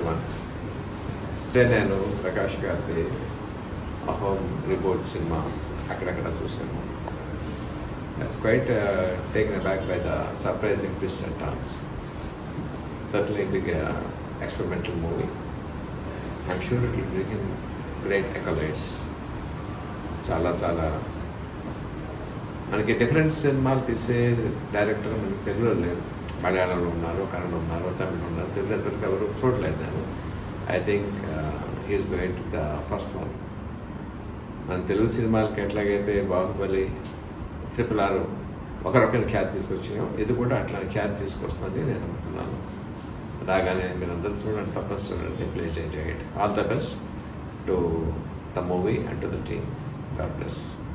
one అంటే నేను ప్రకాష్ గారిది అహోమ్ రిపోర్ట్ సినిమా అక్కడక్కడ చూశాను it's quite taken back by the surprising twist and turns surely big experimental movie I'm sure it will bring in great accolades చాలా చాలా మనకి డిఫరెంట్ సినిమాలు తీసే డైరెక్టర్ మనకి తెలుగులో లేరు మలయాళంలో ఉన్నారు కన్నడ ఉన్నారు తమిళ ఉన్నారు తెలుగు ఎంతవరకు ఎవరు చూడలేదు నేను I think is going to the first one మన తెలుగు సినిమాలకి ఎట్లాగైతే బాహుబలి ట్రిపుల్ ఆర్ ఒకరొకరి ఖ్యాతి తీసుకొచ్చినాయో ఇది కూడా అట్లానే ఖ్యాతి తీసుకొస్తుందని నేను నమ్ముతున్నాను రాగానే మీరందరూ చూడండి తప్పని చూడండి place enjoy it all the best to the movie and to the team god bless